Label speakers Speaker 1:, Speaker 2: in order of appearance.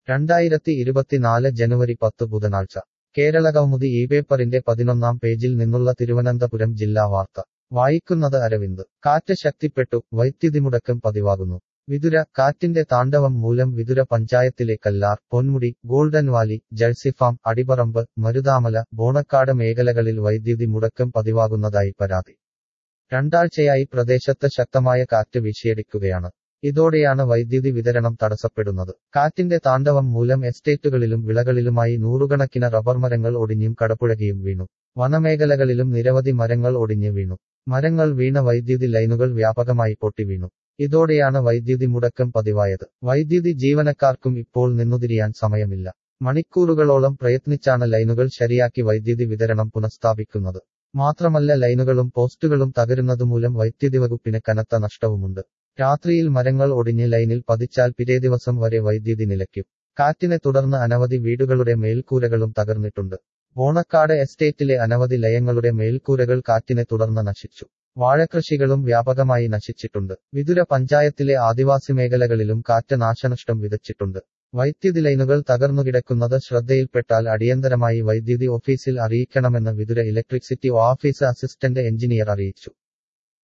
Speaker 1: രണ്ടായിരത്തി ഇരുപത്തിനാല് ജനുവരി പത്ത് ബുധനാഴ്ച കേരളകൗമുദി ഈ പേപ്പറിന്റെ പതിനൊന്നാം പേജിൽ നിന്നുള്ള തിരുവനന്തപുരം ജില്ലാ വാർത്ത വായിക്കുന്നത് അരവിന്ദ് കാറ്റ് ശക്തിപ്പെട്ടു വൈദ്യുതി മുടക്കം പതിവാകുന്നു വിതുര കാറ്റിന്റെ താണ്ഡവം മൂലം വിതുര പഞ്ചായത്തിലെ Kallar Ponmudi golden valley jersey farm Adiparambu Maruthamala Bonacaud മേഖലകളിൽ വൈദ്യുതി മുടക്കം പതിവാകുന്നതായി പരാതി രണ്ടാഴ്ചയായി പ്രദേശത്ത് ശക്തമായ കാറ്റ് വീശിയടിക്കുകയാണ് ഇതോടെയാണ് വൈദ്യുതി വിതരണം തടസ്സപ്പെടുന്നത് കാറ്റിന്റെ താണ്ഡവം മൂലം എസ്റ്റേറ്റുകളിലും വിളകളിലുമായി നൂറുകണക്കിന് റബ്ബർ മരങ്ങൾ ഒടിഞ്ഞും കടപുഴകിയും വീണു വനമേഖലകളിലും നിരവധി മരങ്ങൾ ഒടിഞ്ഞു വീണു മരങ്ങൾ വീണ വൈദ്യുതി ലൈനുകൾ വ്യാപകമായി പൊട്ടിവീണു ഇതോടെയാണ് വൈദ്യുതി മുടക്കം പതിവായത് വൈദ്യുതി ജീവനക്കാർക്കും ഇപ്പോൾ നിന്നുതിരിയാൻ സമയമില്ല മണിക്കൂറുകളോളം പ്രയത്നിച്ചാണ് ലൈനുകൾ ശരിയാക്കി വൈദ്യുതി വിതരണം പുനഃസ്ഥാപിക്കുന്നത് മാത്രമല്ല ലൈനുകളും പോസ്റ്റുകളും തകരുന്നതുമൂലം വൈദ്യുതി വകുപ്പിന് കനത്ത നഷ്ടവുമുണ്ട് രാത്രിയിൽ മരങ്ങൾ ഒടിഞ്ഞ് ലൈനിൽ പതിച്ചാൽ പിറ്റേ ദിവസം വരെ വൈദ്യുതി നിലയ്ക്കും കാറ്റിനെ തുടർന്ന് അനവധി വീടുകളുടെ മേൽക്കൂരകളും തകർന്നിട്ടുണ്ട് ഓണക്കാട് എസ്റ്റേറ്റിലെ അനവധി ലയങ്ങളുടെ മേൽക്കൂരകൾ കാറ്റിനെ തുടർന്ന് നശിച്ചു വാഴകൃഷികളും വ്യാപകമായി നശിച്ചിട്ടുണ്ട് വിതുര പഞ്ചായത്തിലെ ആദിവാസി മേഖലകളിലും കാറ്റ് നാശനഷ്ടം വിതച്ചിട്ടുണ്ട് വൈദ്യുതി ലൈനുകൾ തകർന്നുകിടക്കുന്നത് ശ്രദ്ധയിൽപ്പെട്ടാൽ അടിയന്തരമായി വൈദ്യുതി ഓഫീസിൽ അറിയിക്കണമെന്ന് Vithura electricity office assistant engineer അറിയിച്ചു